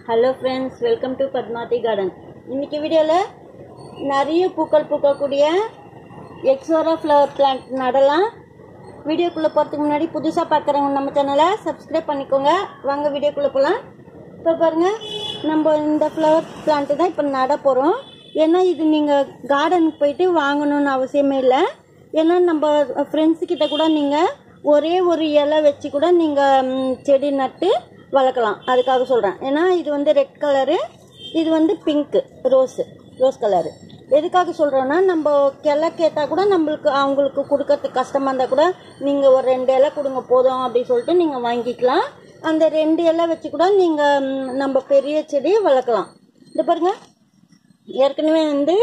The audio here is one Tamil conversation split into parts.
hello friends welcome to Padmavathi garden இன்னைக்கு வீடியோவில் நிறைய பூக்கள் பூக்கக்கூடிய எக்ஸோரா ஃப்ளவர் பிளான்ட் நடலாம் வீடியோக்குள்ளே போகிறதுக்கு முன்னாடி புதுசாக பார்க்குறவங்க நம்ம சேனலை சப்ஸ்கிரைப் பண்ணிக்கோங்க வாங்க வீடியோக்குள்ளே போகலாம் இப்போ பாருங்கள் நம்ம இந்த ஃப்ளவர் பிளான்ட்டு தான் இப்போ நட போகிறோம் ஏன்னா இது நீங்கள் கார்டனுக்கு போயிட்டு வாங்கணும்னு அவசியமே இல்லை ஏன்னா நம்ம ஃப்ரெண்ட்ஸ் கிட்ட கூட நீங்கள் ஒரே ஒரு இலை வச்சு கூட நீங்கள் செடி நட்டு வளர்க்கலாம் அதுக்காக சொல்கிறேன் ஏன்னா இது வந்து ரெட் கலரு இது வந்து பிங்க்கு ரோஸு ரோஸ் கலரு எதுக்காக சொல்கிறோன்னா நம்ம கிளை கேட்டால் கூட நம்மளுக்கு அவங்களுக்கு கொடுக்கறதுக்கு கஷ்டமாக இருந்தால் கூட நீங்கள் ஒரு ரெண்டு இலை கொடுங்க போதும் அப்படின்னு சொல்லிட்டு நீங்கள் வாங்கிக்கலாம் அந்த ரெண்டு இலை வச்சு கூட நீங்கள் நம்ம பெரிய செடி வளர்க்கலாம் இது பாருங்க ஏற்கனவே வந்து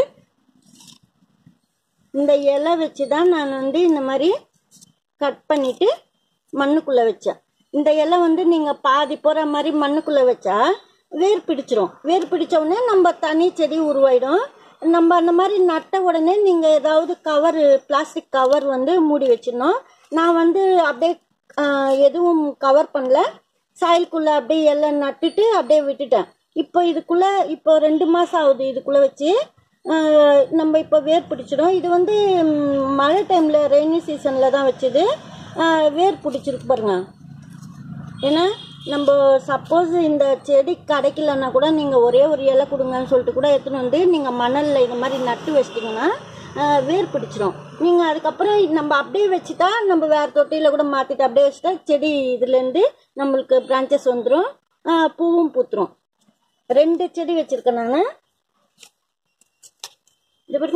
இந்த இலை வச்சு தான் நான் வந்து இந்த மாதிரி கட் பண்ணிட்டு மண்ணுக்குள்ளே வச்சேன் இந்த இலை வந்து நீங்கள் பாதி போகிற மாதிரி மண்ணுக்குள்ளே வச்சா வேர் பிடிச்சிரும் வேர் பிடிச்ச உடனே நம்ம தனி செடி உருவாயிடும் நம்ம அந்த மாதிரி நட்ட உடனே நீங்கள் ஏதாவது கவர் பிளாஸ்டிக் கவர் வந்து மூடி வச்சிடணும் நான் வந்து அப்படியே ஆஹ், எதுவும் கவர் பண்ணல சாயலுக்குள்ளே அப்படியே எல்லாம் நட்டுட்டு அப்படியே விட்டுட்டேன் இப்போ இதுக்குள்ளே இப்போ ரெண்டு மாதம் ஆகுது இதுக்குள்ளே வச்சு ஆஹ், நம்ம இப்போ வேர் பிடிச்சிடும் இது வந்து ம், மழை டைமில் ரெய்னி சீசனில் தான் வச்சது ஆஹ், வேர் பிடிச்சிருக்கு பாருங்க ஏன்னா நம்ம சப்போஸ் இந்த செடி கிடைக்கலன்னா கூட நீங்கள் ஒரே ஒரு இலை கொடுங்கன்னு சொல்லிட்டு கூட எடுத்துன்னு வந்து நீங்கள் மணலில் இந்த மாதிரி நட்டு வச்சிட்டிங்கன்னா ஆஹ், வேர் பிடிச்சிரும் நீங்கள் அதுக்கப்புறம் நம்ம அப்படியே வச்சுட்டா நம்ம வேறு தொட்டியில் கூட மாற்றிட்டு அப்படியே வச்சுட்டா செடி இதுலேருந்து நம்மளுக்கு பிரான்ச்சஸ் வந்துடும் பூவும் பூத்துரும் ரெண்டு செடி வச்சுருக்கேன் நான் இது பாருங்க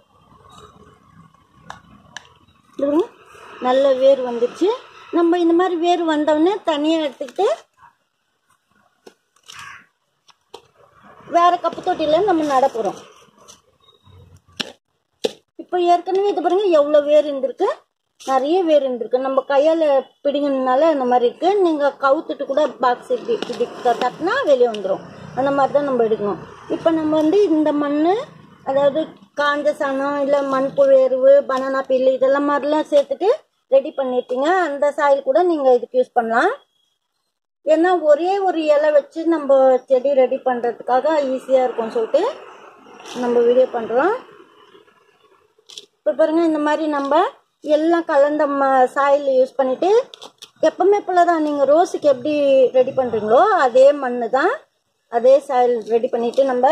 இது பாருங்க நல்ல வேர் வந்துருச்சு நம்ம இந்த மாதிரி வேர் வந்தவுடனே தனியாக எடுத்துக்கிட்டு வேற கப்பு தொட்டியில் நம்ம நட போகிறோம் இப்போ ஏற்கனவே இது பாருங்க எவ்வளோ வேர் இருந்திருக்கு நிறைய வேர் இருந்திருக்கு நம்ம கையால் பிடிங்கனால இந்த மாதிரி இருக்கு நீங்கள் கவுத்துட்டு கூட பாக்ஸ் இப்படி இப்படி தட்டினா வெளியே வந்துடும் அந்த மாதிரி தான் நம்ம எடுக்கணும் இப்போ நம்ம வந்து இந்த மண் அதாவது காஞ்ச சாணம் இல்லை மண்புழு எருவு பனானா பில்லு இதெல்லாம் மாதிரிலாம் சேர்த்துட்டு ரெடி பண்ணிட்டீங்க அந்த சாயில் கூட நீங்கள் இதுக்கு யூஸ் பண்ணலாம் ஏன்னா ஒரே ஒரு இலை வச்சு நம்ம செடி ரெடி பண்ணுறதுக்காக ஈஸியாக இருக்கும்னு சொல்லிட்டு நம்ம வீடியோ பண்ணுறோம் இப்போ பாருங்க இந்த மாதிரி நம்ம எல்லாம் கலந்த ம சாயில் யூஸ் பண்ணிட்டு எப்பவுமே போல தான் நீங்கள் ரோஸுக்கு எப்படி ரெடி பண்ணுறீங்களோ அதே மண் தான் அதே சாயில் ரெடி பண்ணிட்டு நம்ம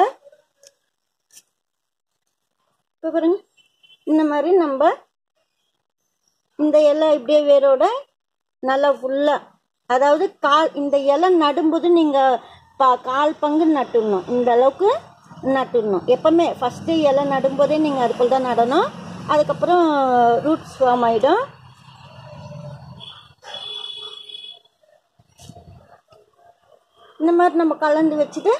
இப்போ பாருங்க இந்த மாதிரி நம்ம இந்த இலை இப்படியே வேரோட நல்லா ஃபுல்லாக அதாவது கால் இந்த இலை நடும்போது நீங்கள் பா கால் பங்கு நட்டுடணும் இந்த அளவுக்கு நட்டுடணும் எப்பவுமே ஃபஸ்ட்டு இலை நடும்போதே நீங்கள் அதுக்குள்ள தான் நடணும் அதுக்கப்புறம் ரூட்ஸ் ஃபார்ம் ஆகிடும் இந்த மாதிரி நம்ம கலந்து வச்சுட்டு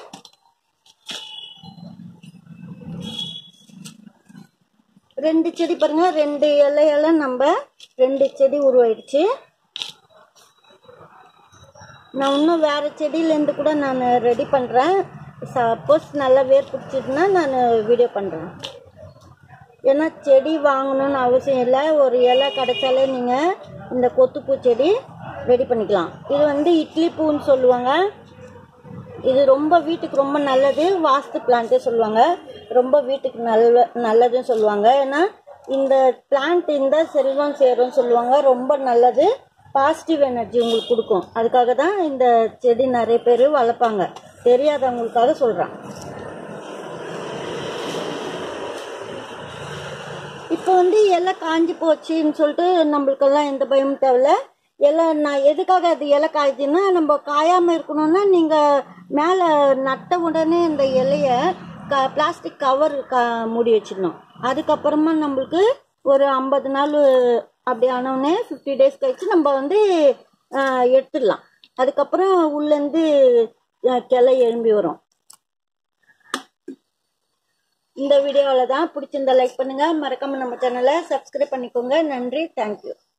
ரெண்டு செடி பாருங்க ரெண்டு இலையெல்லாம் நம்ம ரெண்டு செடி உருவாயிடுச்சு நான் இன்னும் வேறு செடியிலேருந்து கூட நான் ரெடி பண்ணுறேன் சப்போஸ் நல்லா வேர் பிடிச்சிதுன்னா நான் வீடியோ பண்ணுறேன் ஏன்னா செடி வாங்கணும்னு அவசியம் இல்லை ஒரு இலை கிடைச்சாலே நீங்கள் இந்த கொத்துப்பூ செடி ரெடி பண்ணிக்கலாம் இது வந்து இட்லி பூன்னு சொல்லுவாங்க இது ரொம்ப வீட்டுக்கு ரொம்ப நல்லது வாஸ்து பிளான்ட்டே சொல்லுவாங்க ரொம்ப வீட்டுக்கு நல்ல நல்லதுன்னு சொல்லுவாங்க ஏன்னா இந்த பிளான்ட் இருந்தால் செல்வம் சேரும்னு சொல்லுவாங்க ரொம்ப நல்லது பாசிட்டிவ் எனர்ஜி உங்களுக்கு கொடுக்கும் அதுக்காக தான் இந்த செடி நிறைய பேர் வளர்ப்பாங்க தெரியாதவங்களுக்காக சொல்கிறேன் இப்போ வந்து எல்லாம் காஞ்சி போச்சுன்னு சொல்லிட்டு நம்மளுக்கெல்லாம் எந்த பயமும் தேவையில்ல எல்லாம் நான் எதுக்காக அது இலை காய்ச்சுன்னா நம்ம காயாமல் இருக்கணும்னா நீங்கள் மேலே நட்ட உடனே இந்த இலைய க பிளாஸ்டிக் கவர் க மூடி வச்சிடணும் அதுக்கப்புறமா நம்மளுக்கு ஒரு ஐம்பது நாள் அப்படி ஆனவுடனே ஃபிஃப்டி டேஸ் கழிச்சு நம்ம வந்து ஆஹ், எடுத்துடலாம் அதுக்கப்புறம் உள்ளேருந்து ஆஹ், கிளை எழும்பி வரும் இந்த வீடியோவில் தான் பிடிச்சிருந்தா லைக் பண்ணுங்கள் மறக்காமல் நம்ம சேனலை சப்ஸ்கிரைப் பண்ணிக்கோங்க நன்றி தேங்க்யூ